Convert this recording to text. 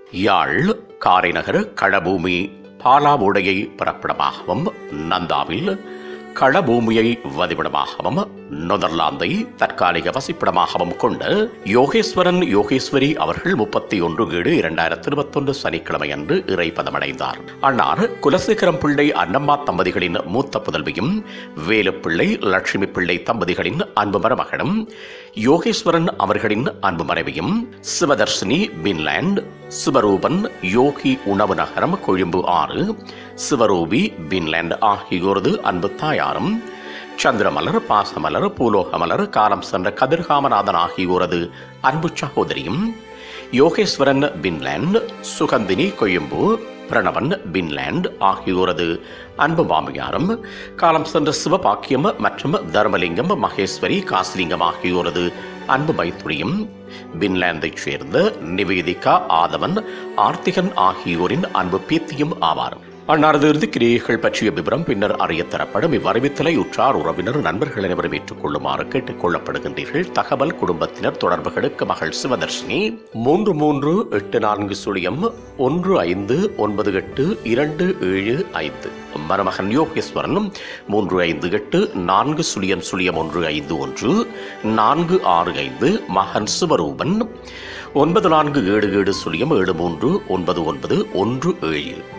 யாழ் காரைநகர் களபூமி பாலாவுடையை பிறப்பிடமாகவும் நந்தாவில் களபூமியை வதிவிடமாகவும் நெதர்லாந்தை தற்காலிக வசிப்பிடமாகவும் கொண்ட யோகேஸ்வரன் யோகேஸ்வரி அவர்கள் முப்பத்தி ஒன்று ஏழு இரண்டாயிரத்தி இருபத்தொன்று சனிக்கிழமை அன்று இறைப்பதமடைந்தார் அன்னார் குலசேகரம் பிள்ளை அன்னம்மா தம்பதிகளின் மூத்த புதல்வியும் வேலுப்பிள்ளை லட்சுமி பிள்ளை தம்பதிகளின் அன்பு மருமகனும் யோகேஸ்வரன் அவர்களின் அன்பு மனைவியும் சிவதர்ஷினி பின்லாண்ட் சிவரூபன் யோகி உணவு நகரம் கொழும்பு ஆறு சிவரூபி பின்லாண்ட் ஆகியோரது அன்பு தாயாரும் சந்திரமலர் பாசமலர் பூலோகமலர் காலம் சென்ற கதிர்காமநாதன் ஆகியோரது அன்பு சகோதரியும் யோகேஸ்வரன் பின்லாண்ட் சுகந்தினி கொழும்பு பிரணவன் பின்லாண்ட் ஆகியோரது அன்பு மாமியாரும் காலம் சென்ற சிவபாக்கியம் மற்றும் தர்மலிங்கம் மகேஸ்வரி காசிலிங்கம் ஆகியோரது அன்பு மைத்துரியும் பின்லாந்தைச் சேர்ந்த நிவேதிகா ஆதவன் ஆர்த்திகன் ஆகியோரின் அன்பு பேத்தியும் ஆவார் அன்னாரது இறுதிக் கிரியைகள் பற்றிய விவரம் பின்னர் அறியத் தரப்படும் இவ்வறிவித்தலை உற்றார் உறவினர் நண்பர்கள் அனைவரும் ஏற்றுக்கொள்ளுமாறு கேட்டுக் கொள்ளப்படுகின்றீர்கள் தகவல் குடும்பத்தினர் தொடர்புகளுக்கு மகள் சிவதர்ஷினி மூன்று மூன்று எட்டு நான்கு சுழியம் ஒன்று ஐந்து ஒன்பது எட்டு இரண்டு ஏழு ஐந்து மருமகன் யோகேஸ்வரன் மூன்று ஐந்து எட்டு நான்கு சுழியம் சுழியம் ஒன்று ஐந்து ஒன்று நான்கு ஆறு ஐந்து மகன் சிவரூபன் ஒன்பது நான்கு ஏழு ஏழு சுழியம் ஏழு மூன்று ஒன்பது ஒன்பது ஒன்று ஏழு